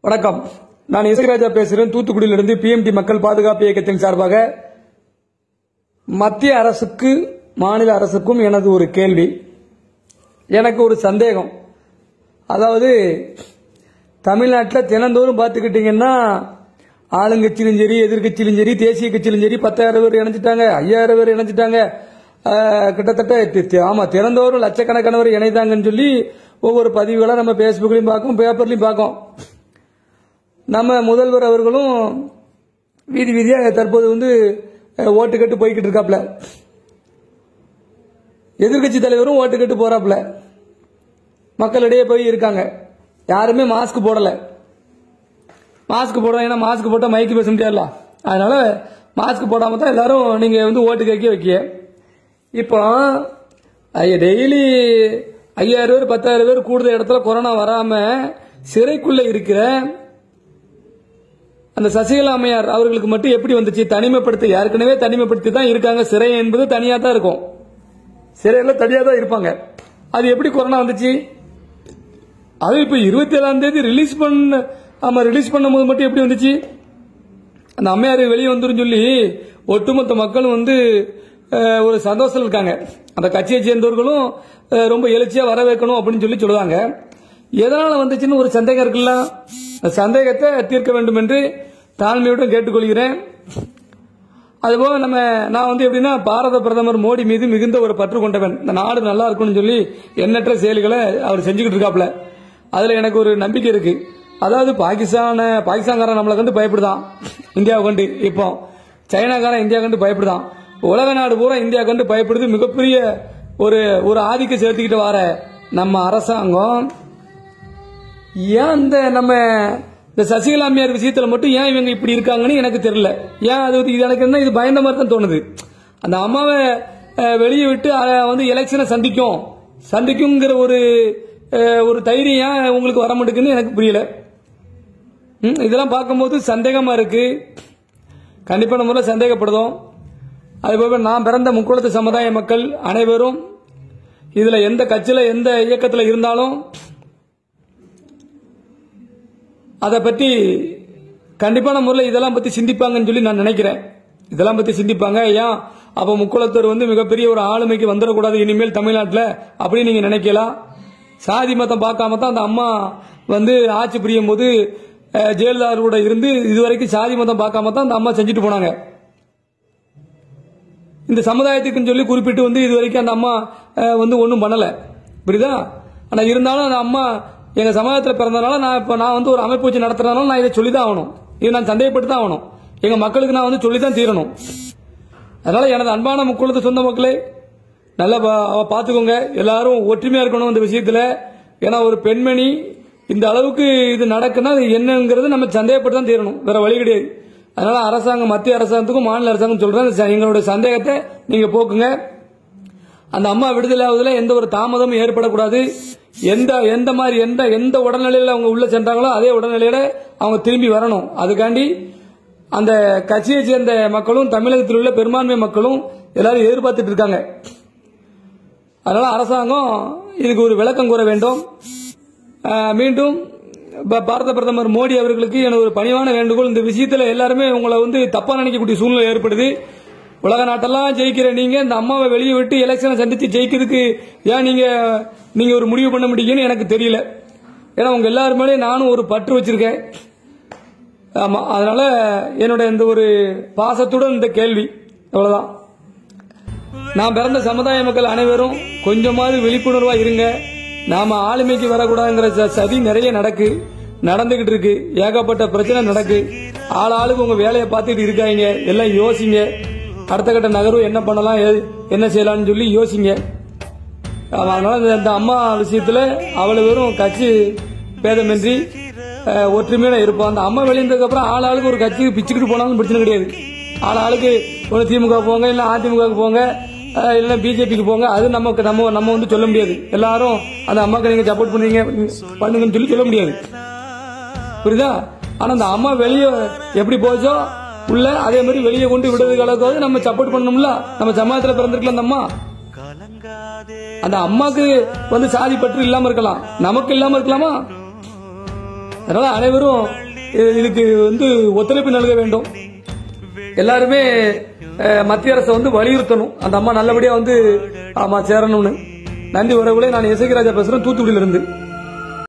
வணக்கம் நான் இசைராஜா பேசுகிறேன் தூத்துக்குடியிலிருந்து பிஎம்டி மக்கள் பாதுகாப்பு இயக்கத்தின் சார்பாக மத்திய அரசுக்கு மாநில அரசுக்கும் எனது ஒரு கேள்வி எனக்கு ஒரு சந்தேகம் அதாவது தமிழ்நாட்டில் தினந்தோறும் பார்த்துக்கிட்டிங்கன்னா ஆளுங்கட்சியிலும் சரி எதிர்கட்சியிலும் சரி தேசிய கட்சியிலும் சரி பத்தாயிரம் பேர் இணைஞ்சிட்டாங்க ஐயாயிரம் பேர் இணைஞ்சிட்டாங்க ஆஹ், கிட்டத்தட்ட தி- தி- ஆமா தினந்தோறும் லட்சக்கணக்கானவர் இணைந்தாங்கன்னு சொல்லி ஒவ்வொரு பதிவுகளை நம்ம பேஸ்புக்லையும் பார்க்கும் பேப்பர்லையும் பார்க்கோம் நம்ம முதல்வர் அவர்களும் வீதி வீதியாக தற்போது வந்து அஹ், ஓட்டு கட்டு போய்கிட்டு இருக்காப்ல எதிர்க்கட்சி தலைவரும் ஓட்டு கட்டு போறாப்ல மக்களிடையே போய் இருக்காங்க யாருமே மாஸ்க் போடல மாஸ்க் போடுறோம் ஏன்னா மாஸ்க் போட்டால் மைக்கு பேச முடியாதுல்ல அதனால மாஸ்க் போடாம தான் எல்லாரும் நீங்க வந்து ஓட்டு கேட்க வைக்க இப்போ டெய்லி ஐயாயிரம் பேர் பத்தாயிரம் பேர் கூடுதல் இடத்துல கொரோனா வராம சிறைக்குள்ள இருக்கிற அந்த சசிகலா அம்மையார் அவர்களுக்கு மட்டும் எப்படி வந்துச்சு தனிமைப்படுத்தி ஏற்கனவே தனிமைப்படுத்தி தான் இருக்காங்க சிறை என்பது தனியா தான் இருக்கும் சிறையில தனியா தான் இருப்பாங்க அது எப்படி கொரோனா வந்துச்சு அது இப்ப இருபத்தி ஏழாம் தேதி ரிலீஸ் பண்ண ஆமா ரிலீஸ் பண்ணும்போது மட்டும் எப்படி வந்துச்சு அந்த அம்மையார் வெளியே வந்துரும் சொல்லி ஒட்டுமொத்த மக்களும் வந்து அஹ், ஒரு சந்தோஷத்தில் இருக்காங்க அந்த கட்சியை சேர்ந்தவர்களும் அஹ், ரொம்ப எழுச்சியா வரவேற்கணும் அப்படின்னு சொல்லி சொல்லுவாங்க எதனால வந்துச்சுன்னு ஒரு சந்தேகம் இருக்குல்ல அந்த சந்தேகத்தை தீர்க்க வேண்டும் என்று தாழ்மையுடன் கேட்டுக்கொள்கிறேன் அதுபோக நம்ம நான் வந்து எப்படின்னா பாரத பிரதமர் மோடி மீது மிகுந்த ஒரு பற்று கொண்டவன் இந்த நாடு நல்லா இருக்கணும்னு சொல்லி எண்ணற்ற செயல்களை அவர் செஞ்சுக்கிட்டு இருக்காப்ல அதுல எனக்கு ஒரு நம்பிக்கை இருக்கு அதாவது பாகிஸ்தான பாகிஸ்தான்காரன் நம்மளை கண்டு பயப்படுதான் இந்தியாவை கண்டு இப்போ சைனாக்காரன் இந்தியா கண்டு பயப்படுதான் உலக நாடு பூரா இந்தியா கண்டு பயப்படுது மிகப்பெரிய ஒரு ஒரு ஆதிக்கம் செலுத்திக்கிட்டு வர நம்ம அரசாங்கம் ஏன் இந்த நம்ம இந்த சசிகலா அம்மையார் விஷயத்துல மட்டும் ஏன் இவங்க இப்படி இருக்காங்கன்னு எனக்கு தெரியல ஏன் அது வந்து இது எனக்கு என்ன இது பயந்த மாதிரி தான் தோணுது அந்த அம்மாவை அஹ், வெளியே விட்டு அஹ், வந்து எலெக்ஷனை சந்திக்கும் சந்திக்குங்கிற ஒரு அஹ், ஒரு தைரியம் ஏன் உங்களுக்கு வர மாட்டேங்குன்னு எனக்கு புரியல ம், இதெல்லாம் பார்க்கும்போது சந்தேகமா இருக்கு கண்டிப்பான முறையில் சந்தேகப்படுதோம் அதுபோல நான் பிறந்த முக்குளத்து சமுதாய மக்கள் அனைவரும் இதுல எந்த கட்சியில எந்த இயக்கத்தில் இருந்தாலும் அதை பற்றி கண்டிப்பான முறையில் இதெல்லாம் பத்தி சிந்திப்பாங்கன்னு சொல்லி நான் நினைக்கிறேன் இதெல்லாம் பத்தி சிந்திப்பாங்க ஏன் அப்ப முக்குளத்தூர் வந்து மிகப்பெரிய ஒரு ஆளுமைக்கு வந்துடக்கூடாது இனிமேல் தமிழ்நாட்டில் அப்படின்னு நீங்க நினைக்கலாம் சாதி மதம் பார்க்காம தான் அந்த அம்மா வந்து ஆட்சி புரியும் போது அஹ், ஜெயலலிதாவோட இருந்து இதுவரைக்கும் சாதி மதம் பார்க்காம தான் அந்த அம்மா செஞ்சுட்டு போனாங்க இந்த சமுதாயத்துக்குன்னு சொல்லி குறிப்பிட்டு வந்து இது வரைக்கும் அந்த அம்மா அஹ், வந்து ஒன்றும் பண்ணல புரியுதா ஆனா இருந்தாலும் அந்த அம்மா எங்க சமுதாயத்தில் பிறந்தனால நான் இப்போ நான் வந்து ஒரு அமைப்பு வச்சு நடத்துறதுனால நான் இதை சொல்லி தான் ஆகணும் இதை நான் சந்தேகப்பட்டு தான் ஆகணும் எங்க மக்களுக்கு நான் வந்து சொல்லி தான் தீரணும் அதனால எனது அன்பான முக்குளத்து சொந்த மக்களே நல்லா பா- பார்த்துக்கோங்க எல்லாரும் ஒற்றுமையா இருக்கணும் இந்த விஷயத்துல ஏன்னா ஒரு பெண்மணி இந்த அளவுக்கு இது நடக்குன்னா அது என்னங்கிறது நம்ம சந்தேகப்பட்டு தான் தீரணும் வேற வழி கிடையாது அதனால அரசாங்கம் மத்திய அரசாங்கத்துக்கும் மாநில அரசாங்கம் சொல்றேன் இந்த ச- எங்களுடைய சந்தேகத்தை நீங்க போக்குங்க அந்த அம்மா விடுதலை ஆகுதுல எந்த ஒரு தாமதமும் ஏற்படக்கூடாது எந்த எந்த மாதிரி எந்த எந்த உடல்நிலையில அவங்க உள்ள சென்றாங்களோ அதே உடல்நிலையில அவங்க திரும்பி வரணும் அதுக்காண்டி அந்த கட்சியை சேர்ந்த மக்களும் தமிழகத்தில் உள்ள பெரும்பான்மை மக்களும் எல்லாரும் எதிர்பார்த்துட்டு இருக்காங்க அதனால அரசாங்கம் இதுக்கு ஒரு விளக்கம் கூற வேண்டும் அஹ், மீண்டும் ப- பாரத பிரதமர் மோடி அவர்களுக்கு எனது ஒரு பணிவான வேண்டுகோள் இந்த விஷயத்துல எல்லாருமே உங்களை வந்து தப்பா நினைக்கக்கூடிய சூழ்நிலை ஏற்படுது உலக நாட்டெல்லாம் ஜெயிக்கிற நீங்க இந்த அம்மாவை வெளியே விட்டு எலெக்ஷனை சந்திச்சு ஜெயிக்கிறதுக்கு ஏன் நீங்க நீங்க ஒரு முடிவு பண்ண முடியும்னு எனக்கு தெரியல ஏன்னா உங்க எல்லாரு மேலேயும் நானும் ஒரு பற்று வச்சிருக்கேன் ஆமா அதனால என்னோட இந்த ஒரு பாசத்துடன் இந்த கேள்வி அவ்வளவுதான் நான் பிறந்த சமுதாய மக்கள் அனைவரும் கொஞ்சமாவது விழிப்புணர்வா இருங்க நாம ஆளுமைக்கு வரக்கூடாதுங்கிற ச- சதி நிறைய நடக்கு நடந்துகிட்டு இருக்கு ஏகப்பட்ட பிரச்சனை நடக்கு ஆள் ஆளுக்கு உங்க வேலையை பார்த்துட்டு இருக்காங்க எல்லாம் யோசிங்க அடுத்த கட்ட நகர்வு என்ன பண்ணலாம் எது- என்ன செய்யலாம்னு சொல்லி யோசிங்க ஆமா, அதனால இந்த- இந்த அம்மா விஷயத்துல அவ்வளவு பேரும் கட்சி பேதமின்றி அஹ், ஒற்றுமையோட இருப்போம் அந்த அம்மா வெளியேந்ததுக்கு அப்புறம் ஆள் ஆளுக்கு ஒரு கட்சிக்கு பிச்சுக்கிட்டு போனாலும் பிரச்சனை கிடையாது ஆள் ஆளுக்கு ஒரு திமுக போங்க இல்ல அதிமுக போங்க அஹ், இல்ல பிஜேபிக்கு போங்க அது நமக்கு நம்ம நம்ம வந்து சொல்ல முடியாது எல்லாரும் அந்த அம்மாக்கு நீங்க சப்போர்ட் பண்ணுவீங்க பண்ணுங்கன்னு சொல்லி சொல்ல முடியாது புரியுதா ஆனா அந்த அம்மா வெளியே எப்படி போச்சோ உள்ள அதே மாதிரி வெளியே கொண்டு விடுறதுக்கு அளவுக்கு நம்ம சப்போர்ட் பண்ணணும்ல நம்ம சமாஜத்துல பிறந்திருக்கலாம் அந்த அம்மா அந்த அம்மாக்கு வந்து சாதி பற்று இல்லாம இருக்கலாம் நமக்கு இல்லாம இருக்கலாமா அதனால அனைவரும் இது- இதுக்கு வந்து ஒத்துழைப்பு நல்க வேண்டும் எல்லாருமே அஹ், மத்திய அரசை வந்து வலியுறுத்தணும் அந்த அம்மா நல்லபடியா வந்து ஆமா சேரணும்னு நன்றி உறவுகளே நான் இசைக்கு ராஜா பேசுறேன் தூத்துக்குடியில இருந்து